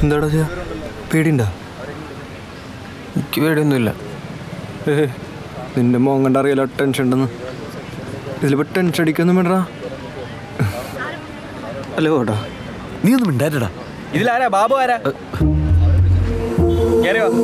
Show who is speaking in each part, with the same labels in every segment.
Speaker 1: എന്താടാ ചെയ്യാ പേടിയുണ്ടാ
Speaker 2: എനിക്ക് പേടിയൊന്നുമില്ല
Speaker 1: ഏ നിന്റെ മോൻ കണ്ട അറിയാലോ ടെൻഷൻ ഉണ്ടെന്ന് ഇതിലിപ്പോൾ ടെൻഷൻ അടിക്കൊന്നും വേണ്ടടാ അല്ലേ കേട്ടോ
Speaker 3: നീ ഒന്നും മിണ്ടായിട്ടടാ
Speaker 4: ഇതിലാരാ ബാബു ആരാ കേറി വാ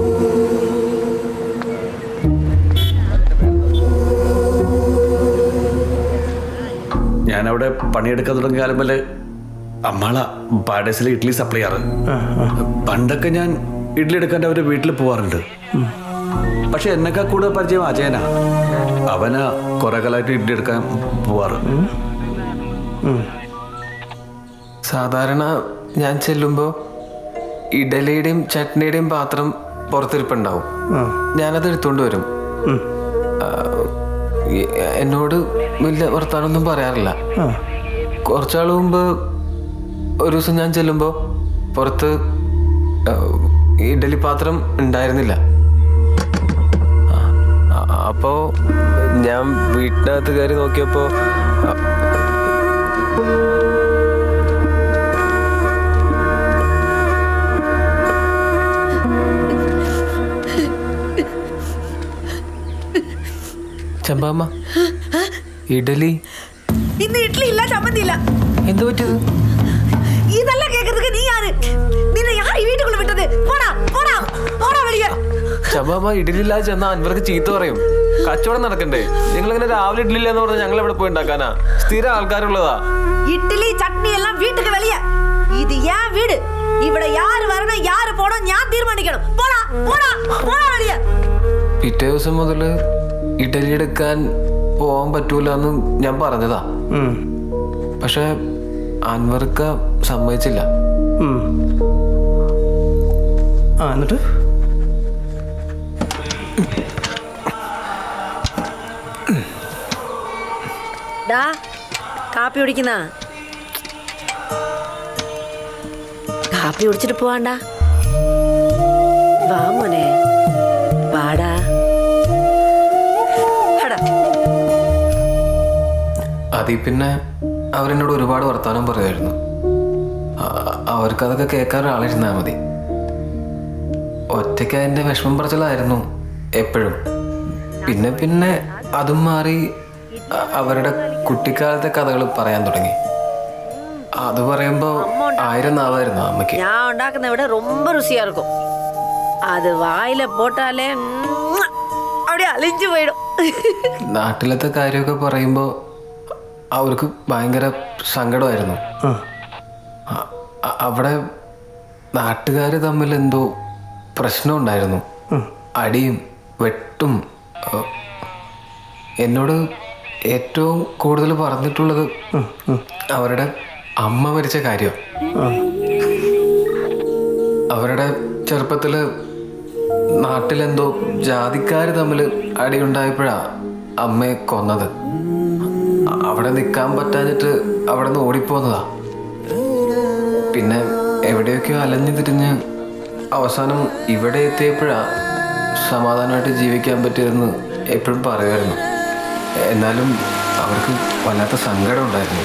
Speaker 3: ഞാനവിടെ പണിയെടുക്കാൻ തുടങ്ങിയ കാലം മുതൽ അമ്മാള പാഡേസിൽ ഇഡ്ഡലി സപ്ലൈ ചെയ്യാറ് പണ്ടൊക്കെ ഞാൻ ഇഡ്ഡലി എടുക്കാൻ അവരുടെ വീട്ടിൽ പോവാറുണ്ട് പക്ഷെ എന്നെക്കാൾ കൂടുതൽ പരിചയം അജയനാ അവനാ കുറെ കാലമായിട്ട് ഇഡ്ഡലി എടുക്കാൻ പോവാറ്
Speaker 2: സാധാരണ ഞാൻ ചെല്ലുമ്പോൾ ഇഡലിയുടെയും ചട്നിയുടെയും പാത്രം പുറത്തിരിപ്പുണ്ടാവും ഞാനത് എടുത്തുകൊണ്ട് വരും ആ, ഈ- എന്നോട് വലിയ വർത്താനൊന്നും പറയാറില്ല കുറച്ചാൾ മുമ്പ് ഒരു ദിവസം ഞാൻ ചെല്ലുമ്പോൾ പുറത്ത് ആ, ഇഡലി പാത്രം ഉണ്ടായിരുന്നില്ല ആ, ആ, അപ്പോ ഞാൻ വീട്ടിനകത്ത് കയറി നോക്കിയപ്പോൾ ചെമ്പാമ്മ ഇഡലി
Speaker 5: ഇന്ന് ഇഡ്ഡലി ഇല്ല ചമ്മന്തി ഇല്ല
Speaker 2: എന്ത് പറ്റിയത്
Speaker 5: ഇതെല്ലാം കേൾക്കുന്നதுக்கு നീ யாரு നിന്നെ யார் ഈ വീട്ടുക്കുള്ള വിട്ടത് പോടാ പോടാ പോടാ വെളിയെ
Speaker 2: ചമ്പാമ്മ ഇഡലി ഇല്ലാതെ ചെന്നാ അൻവർക്ക് ചീത്ത പറയും കച്ചവടം നടക്കണ്ടേ നിങ്ങൾ ഇങ്ങനെ രാവിലെ ഇഡ്ഡലി ഇല്ലെന്ന് പറഞ്ഞാൽ ഞങ്ങൾ എവിടെ പോയി ഉണ്ടാക്കാനാ സ്ഥിരം ആൾക്കാരുള്ളതാ
Speaker 5: ഇഡ്ഡലി ചട്നി എല്ലാം വീട്ടുക്ക് വെളിയെ ഇത് ഞാൻ വീട് ഇവിടെ யாரு വരണം யாரு പോണം ഞാൻ തീരുമാനിക്കണം പോടാ പോടാ പോടാ വെളിയെ
Speaker 2: പിറ്റേ ദിവസം മുതൽ ഇഡലി എടുക്കാൻ പോകാൻ പറ്റൂല എന്ന് ഞാൻ പറഞ്ഞതാ പക്ഷെ അൻവർക്ക് സമ്മതിച്ചില്ല
Speaker 1: ആ എന്നിട്ട്
Speaker 5: ഡാ കാപ്പി കുടിക്കുന്ന കാപ്പി കുടിച്ചിട്ട് പോവാണ്ട വാ മോനെ വാടാ എടാ
Speaker 2: അതിൽ പിന്നെ അവരെന്നോട് ഒരുപാട് വർത്തമാനം പറയുമായിരുന്നു ആ- അവർക്ക് അതൊക്കെ കേൾക്കാൻ ഒരാളിരുന്നാൽ മതി ഒറ്റയ്ക്ക് അതിൻ്റെ വിഷമം പറച്ചിലായിരുന്നു എപ്പോഴും പിന്നെ പിന്നെ അതും മാറി അ- അവരുടെ കുട്ടിക്കാലത്തെ കഥകൾ പറയാൻ തുടങ്ങി അത് പറയുമ്പോൾ ആയിരം നാവായിരുന്നു അമ്മയ്ക്ക്
Speaker 5: நான் உண்டாக்குன விட ரொம்ப ருசியா இருக்கும் அது வாயில போட்டாலே ம்ம், அப்படியே அழிஞ்சு போயிடும்
Speaker 2: നാട്ടിലത്തെ കാര്യമൊക്കെ പറയുമ്പോൾ അവർക്ക് ഭയങ്കര സങ്കടമായിരുന്നു അ- അ- അവിടെ നാട്ടുകാർ തമ്മിൽ എന്തോ പ്രശ്നമുണ്ടായിരുന്നു അടിയും വെട്ടും ഏഹ്, എന്നോട് ഏറ്റവും കൂടുതൽ പറഞ്ഞിട്ടുള്ളത് അവരുടെ അമ്മ മരിച്ച കാര്യം അവരുടെ ചെറുപ്പത്തിൽ നാട്ടിലെന്തോ ജാതിക്കാർ തമ്മിൽ അടിയുണ്ടായപ്പോഴാ അമ്മയെ കൊന്നത് അ- അവിടെ നിൽക്കാൻ പറ്റാഞ്ഞിട്ട് അവിടെ നിന്ന് ഓടിപ്പോന്നതാ പിന്നെ എവിടെയൊക്കെയോ അലഞ്ഞു തിരിഞ്ഞ് അവസാനം ഇവിടെ എത്തിയപ്പോഴാ സമാധാനമായിട്ട് ജീവിക്കാൻ പറ്റിയതെന്ന് എപ്പോഴും പറയുമായിരുന്നു എന്നാലും അവർക്ക് വല്ലാത്ത സങ്കടം ഉണ്ടായിരുന്നു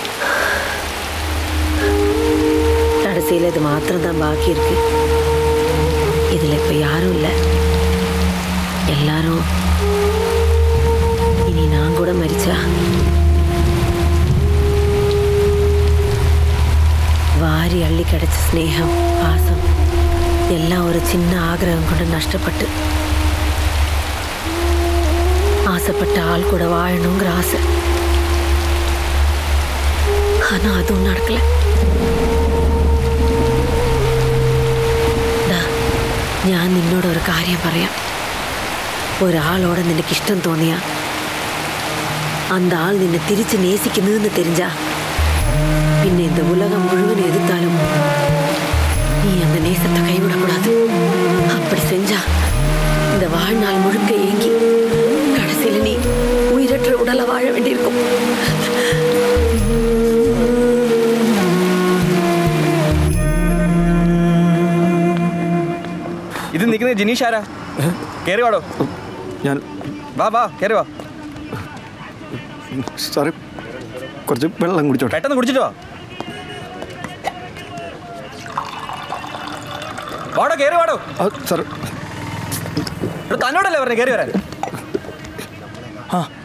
Speaker 5: கடைசியில் இது மாத்திரம்தான் பாக்கி இருக்கு இதில் இப்போ யாரும் இல்லை எல்லாரும் இனி நான் கூட மரிச்சா വാരി അള്ളി കിടച്ച സ്നേഹം പാസം എല്ലാം ഒരു ചിന്ന ആഗ്രഹം കൊണ്ട് നഷ്ടപ്പെട്ട് ആസപ്പെട്ട ആൾ കൂടെ വാഴണമെങ്കിൽ ആസ ആனா അതും നടക്കില്ല ദാ, ഞാൻ നിന്നോട് ഒരു കാര്യം പറയാം ഒരാളോട് നിനക്ക് ഇഷ്ടം തോന്നിയ அந்த ஆள் നിന്നെ തിരിച്ച് നേസിക്കുന്നതെന്ന് தெரிஞ்சா പിന്നെ இந்த உலகம் முழுவதும் எதிர்த்தாலும் நீ அந்த நேசத்தை கைவிடக்கூடாது அப்படி செஞ்சா இந்த வாழ்நாள் முழுக்க ஏங்கி கடைசியில் நீ உயிரற்ற உடலை வாழ வேண்டியிருக்கும்
Speaker 4: ഇത് നിൽക്കുന്നത് ജിനീഷ് ആരാ കേറി വാടോ
Speaker 1: ഞാൻ
Speaker 4: വാ വാ കേറി വാ
Speaker 1: സാറേ കുറച്ച് വെള്ളം കുടിച്ചോട്ടെ
Speaker 4: പെട്ടെന്ന് കുടിച്ചിട്ട് വാ വാടോ കയറി വാടോ
Speaker 1: സാർ
Speaker 4: എടോ, തന്നോടല്ലേ പറഞ്ഞു കയറി വരാൻ
Speaker 1: ആ